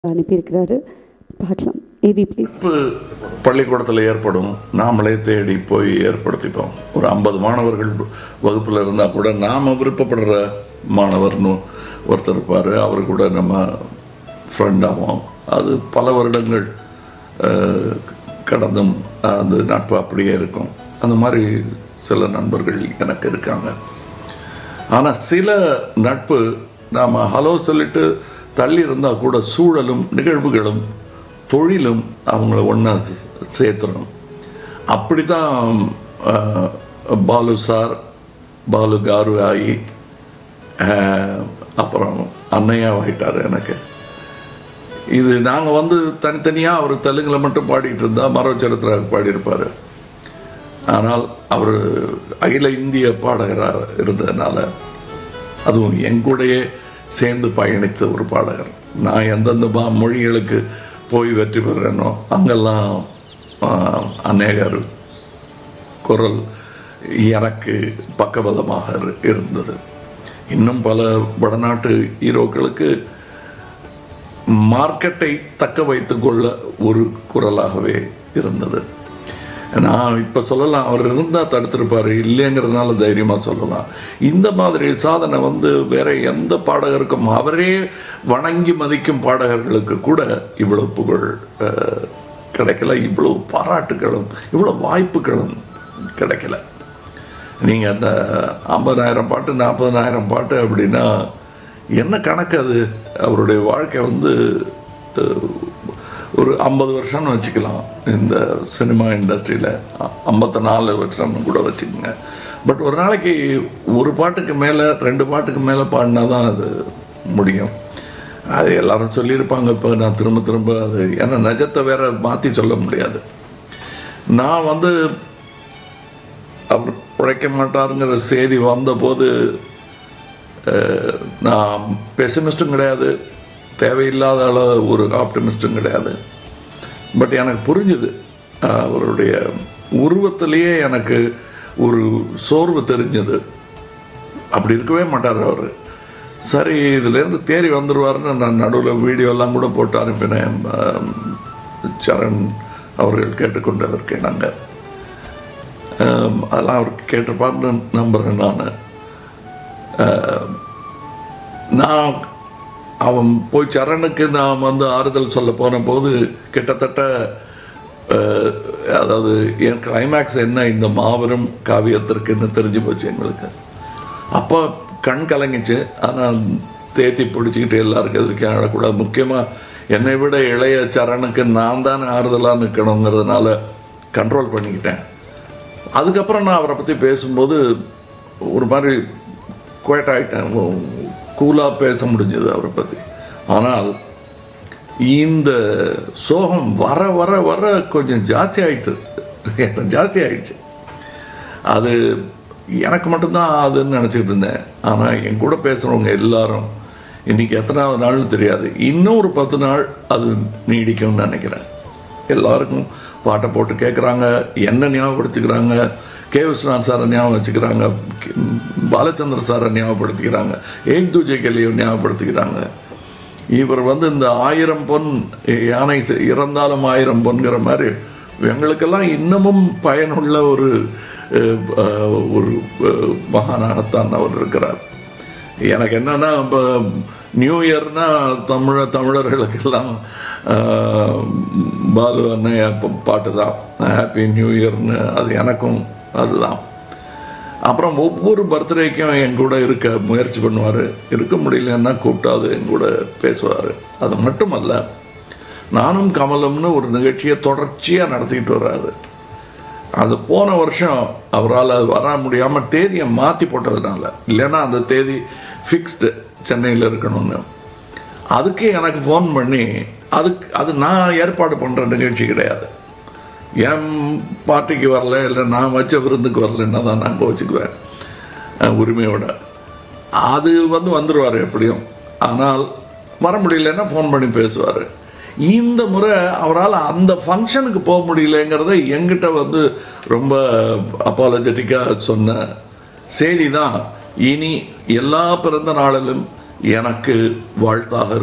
அனுப்பியிருக்கிறாரு பார்க்கலாம் AV please நட்பு பள்ளிக்கூடத்தில் ஏற்படும் நாமளே தேடி போய் ஏற்படுத்திப்போம் ஒரு ஐம்பது மாணவர்கள் வகுப்பில் இருந்தால் கூட நாம் விருப்பப்படுற மாணவர்னு ஒருத்தர் இருப்பார் அவர் கூட நம்ம ஃப்ரெண்ட் ஆகும் அது பல வருடங்கள் அஹ், கடந்தும் அந்த நட்பு அப்படியே இருக்கும் அந்த மாதிரி சில நண்பர்கள் எனக்கு இருக்காங்க ஆனால் சில நட்பு நாம் ஹலோ சொல்லிட்டு தள்ளி இருந்தால் கூட சூழலும் நிகழ்வுகளும் தொழிலும் அவங்கள ஒன்றா சேர்த்துடும் அப்படி தான் பாலு சார் பாலு காரு ஆகி அஹ், அப்புறம் அன்னையாவாயிட்டார் எனக்கு இது நாங்கள் வந்து தனித்தனியாக அவர் தெலுங்கில் மட்டும் பாடிட்டு இருந்தா மரோ சரித்திராவுக்கு பாடியிருப்பார் ஆனால் அவர் அகில இந்திய பாடகராக இருந்ததுனால அதுவும் என் கூடயே சேர்ந்து பயணித்த ஒரு பாடகர் நான் எந்தெந்த மா மொழிகளுக்கு போய் வெற்றி பெறுறேனோ அங்கெல்லாம் ஆஹ், அநேகர் குரல் எனக்கு பக்கபலமாக இரு- இருந்தது இன்னும் பல வடநாட்டு ஹீரோக்களுக்கு மார்க்கெட்டை தக்க வைத்துக் கொள்ள ஒரு குரலாகவே இருந்தது நான் இப்போ சொல்லலாம் அவர் இருந்தால் தடுத்திருப்பாரு இல்லைங்கிறதுனால தைரியமாக சொல்லலாம் இந்த மாதிரி சாதனை வந்து வேற எந்த பாடகருக்கும் அவரே வணங்கி மதிக்கும் பாடகர்களுக்கு கூட இவ்வளவு புகழ் அஹ், கிடைக்கல இவ்வளவு பாராட்டுகளும் இவ்வளவு வாய்ப்புகளும் கிடைக்கல நீங்கள் அந்த ஐம்பதாயிரம் பாட்டு நாற்பதனாயிரம் பாட்டு அப்படின்னா என்ன கணக்கு அது அவருடைய வாழ்க்கை வந்து அஹ், ஒரு ஐம்பது வருஷம்னு வச்சுக்கலாம் இந்த சினிமா இண்டஸ்ட்ரியில் ஐம்பத்தி நாலு வருஷம்னு கூட வச்சுக்கோங்க பட் ஒரு நாளைக்கு ஒரு பாட்டுக்கு மேலே ரெண்டு பாட்டுக்கு மேலே பாடினா தான் அது முடியும் அது எல்லாரும் சொல்லியிருப்பாங்க இப்போ நான் திரும்ப திரும்ப அது ஏன்னா நிஜத்தை வேற மாற்றி சொல்ல முடியாது நான் வந்து அவர் உழைக்க மாட்டாருங்கிற செய்தி வந்தபோது அஹ், நான் பெசிமிஸ்டும் கிடையாது தேவையில்லாத அளவு ஒரு ஆப்டிமிஸ்டும் கிடையாது பட் எனக்கு புரிஞ்சுது அஹ், அவருடைய உருவத்திலேயே எனக்கு ஒரு சோர்வு தெரிஞ்சது அப்படி இருக்கவே மாட்டார் அவர் சரி இதுலேருந்து தேறி வந்துடுவாருன்னு நான் நடுவில் வீடியோலாம் கூட போட்டு அனுப்பினேன் அஹ், சரண் அவர்கள் கேட்டுக்கொண்டதற்கு நாங்கள் அதெல்லாம் அவர் கேட்டிருப்பார்னு நம்புகிறேன் நான் நான் அவன் போய் சரணுக்கு நான் வந்து ஆறுதல் சொல்ல போன போது கிட்டத்தட்ட அஹ், அதாவது என் கிளைமேக்ஸ் என்ன இந்த மாபெரும் காவியத்திற்குன்னு தெரிஞ்சு போச்சு எங்களுக்கு அப்போ கண் கலங்கிச்சு ஆனால் தேத்தி பிடிச்சிக்கிட்டு எல்லாருக்கும் எதிர்க்க அழக்கூடாது முக்கியமாக என்னை விட இளைய சரணுக்கு நான் தான் ஆறுதலாக நிற்கணுங்கிறதுனால கண்ட்ரோல் பண்ணிக்கிட்டேன் அதுக்கப்புறம் நான் அவரை பற்றி பேசும்போது ஒரு மாதிரி குவைட் ஆகிட்டேன் கூலாக பேச முடிஞ்சது அவரை பற்றி ஆனால் இந்த சோகம் வர வர வர கொஞ்சம் ஜாஸ்தி ஆயிட்டு ஜாஸ்தி ஆயிடுச்சு அது எனக்கு மட்டும்தான் அதுன்னு நினச்சிக்கிட்டு இருந்தேன் ஆனால் என் கூட பேசுகிறவங்க எல்லாரும் இன்னைக்கு எத்தனாவது நாள்னு தெரியாது இன்னும் ஒரு பத்து நாள் அது நீடிக்கும்னு நினைக்கிறேன் எல்லாருக்கும் பாட்டை போட்டு கேட்குறாங்க என்ன ஞாபகப்படுத்திக்கிறாங்க கே விஸ்வநாத் சாரை ஞாபகம் வச்சுக்கிறாங்க கே- பாலச்சந்திர சாரை ஞாபகப்படுத்திக்கிறாங்க ஏக் தூஜை கலியை ஞாபகப்படுத்திக்கிறாங்க இவர் வந்து இந்த ஆயிரம் பொன் யானை செ- இறந்தாலும் ஆயிரம் பொன்கிற மாதிரி எங்களுக்கெல்லாம் இன்னமும் பயனுள்ள ஒரு அஹ், அஹ், ஒரு அஹ், மகானாகத்தான் அவர் இருக்கிறார் எனக்கு என்னன்னா இப்போ நியூ இயர்னா தமிழ தமிழர்களுக்கெல்லாம் ஆஹ், பாலு அண்ணன் அப்ப பாட்டு தான் ஹாப்பி நியூ இயர்னு அது எனக்கும் அதுதான் அப்புறம் ஒவ்வொரு பர்த்டேக்கும் என் கூட இருக்க முயற்சி பண்ணுவார் இருக்க முடியலன்னா கூப்பிட்டாது என் கூட பேசுவார் அது மட்டுமல்ல நானும் கமலம்னு ஒரு நிகழ்ச்சியை தொடர்ச்சியாக நடத்திக்கிட்டு வர்றாரு அது போன வருஷம் அவரால் வர முடியாமல் தேதியை மாற்றி போட்டதுனால இல்லைன்னா அந்த தேதி ஃபிக்ஸ்டு சென்னையில் இருக்கணும்னு அதுக்கு எனக்கு ஃபோன் பண்ணி அதுக்கு அது நான் ஏற்பாடு பண்ணுற நிகழ்ச்சி கிடையாது என் பார்ட்டிக்கு வரல இல்லை நான் வச்ச விருந்துக்கு வரலன்னா தான் நான் கோச்சிக்குவேன் அஹ், உரிமையோட அது வந்து வந்துடுவார் எப்படியும் ஆனால் வர முடியலன்னா ஃபோன் பண்ணி பேசுவார் இந்த முறை அவரால் அந்த ஃபங்க்ஷனுக்கு போக முடியலங்கிறத எங்கிட்ட வந்து ரொம்ப அப்பாலஜெட்டிக்காக சொன்ன செய்தி தான் இனி எல்லா பிறந்த நாளிலும் எனக்கு வாழ்த்தாக இருக்கும்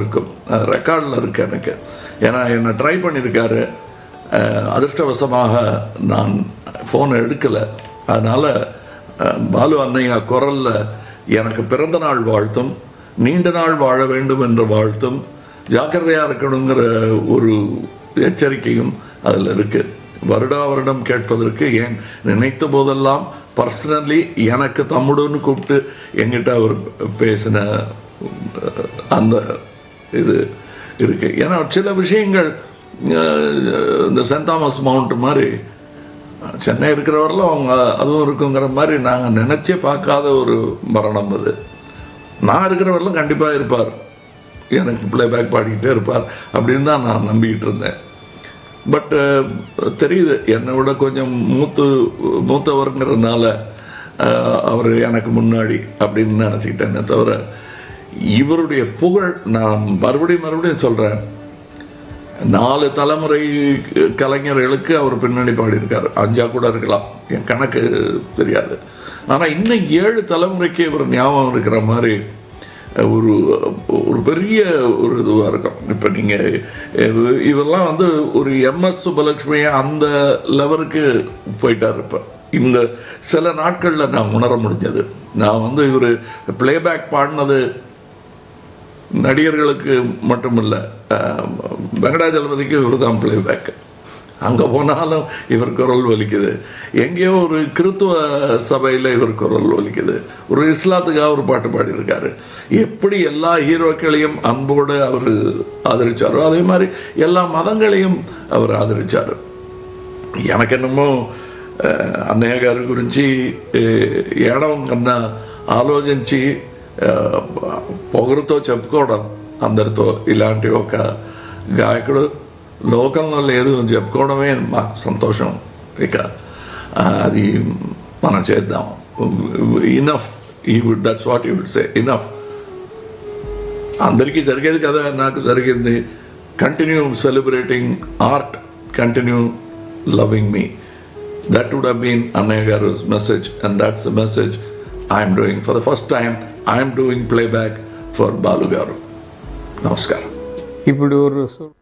ரெக்கார்டில் இருக்கு எனக்கு ஏன்னா என்னை ட்ரை பண்ணியிருக்காரு அஹ், அதிர்ஷ்டவசமாக நான் ஃபோனை எடுக்கலை அதனால் பாலு அன்னையா குரல்ல எனக்கு பிறந்த நாள் வாழ்த்தும் நீண்ட நாள் வாழ வேண்டும் என்ற வாழ்த்தும் ஜாக்கிரதையா இருக்கணுங்கிற ஒரு எச்சரிக்கையும் அதில் இருக்கு வருடா வருடம் கேட்பதற்கு ஏன் நினைத்த போதெல்லாம் பர்சனலி எனக்கு தம்முடுன்னு கூப்பிட்டு எங்கிட்ட அவர் பேசின அஹ், அந்த இது இருக்கு ஏன்னா சில விஷயங்கள் அஹ், இந்த சென்ட் தாமஸ் மவுண்ட் மாதிரி சென்னை இருக்கிறவரில் அவங்க அதுவும் இருக்குங்கிற மாதிரி நாங்கள் நினச்சே பார்க்காத ஒரு மரணம் அது நான் இருக்கிறவரிலும் கண்டிப்பாக இருப்பார் எனக்கு ப்ளேபேக் பாடிக்கிட்டே இருப்பார் அப்படின்னு தான் நான் நம்பிக்கிட்டு இருந்தேன் பட் தெரியுது என்னை விட கொஞ்சம் மூத்து மூத்தவருங்கிறதுனால அவர் எனக்கு முன்னாடி அப்படின்னு நினச்சிக்கிட்டேனே தவிர இவருடைய புகழ் நான் மறுபடியும் மறுபடியும் சொல்கிறேன் நாலு தலைமுறை கலைஞர்களுக்கு அவர் பின்னணி பாடியிருக்காரு அஞ்சா கூட இருக்கலாம் என் கணக்கு தெரியாது ஆனால் இன்னும் ஏழு தலைமுறைக்கு இவர் ஞாபகம் இருக்கிற மாதிரி ஒரு ஒரு பெரிய ஒரு இதுவாக இருக்கும் இப்போ நீங்கள் இவரெல்லாம் வந்து ஒரு எம்எஸ் சுப்பலட்சுமி அந்த லெவலுக்கு போயிட்டார் இப்போ இந்த சில நாட்களில் நான் உணர முடிஞ்சது நான் வந்து இவர் பிளேபேக் பாடினது நடிகர்களுக்கு மட்டுமில்ல அஹ், வெங்கடாஜலபதிக்கு இவர் தான் பிளேபேக் அங்கே போனாலும் இவர் குரல் வலிக்குது எங்கேயோ ஒரு கிறித்துவ சபையில் இவர் குரல் வலிக்குது ஒரு இஸ்லாத்துக்காக ஒரு பாட்டு பாடியிருக்காரு எப்படி எல்லா ஹீரோக்களையும் அன்போடு அவர் ஆதரிச்சாரோ அதே மாதிரி எல்லா மதங்களையும் அவர் ఆదరించారు எனக்கு என்னமో ఆ, అన్నయ్య గారి గురించి ఏ, ఏడవం కన్నా ఆలోచించి ఆ, పొగరుతో చెప్పుకోవడం అందరితో ఇలాంటి ఒక గాయకుడు లోకంలో లేదు అని చెప్పుకోవడమే మాకు సంతోషం ఇక ఆ, అది మనం చేద్దాం ఇనఫ్ ఈ would that's what you would say enough అందరికీ జరిగేది కదా నాకు జరిగింది continue celebrating art continue loving me that would have been అన్నయ్య గారు message and that's the message I'm doing for the first time I'm doing playback for Balu గారు నమస్కారం ఇప్పుడు ஒரு சொ-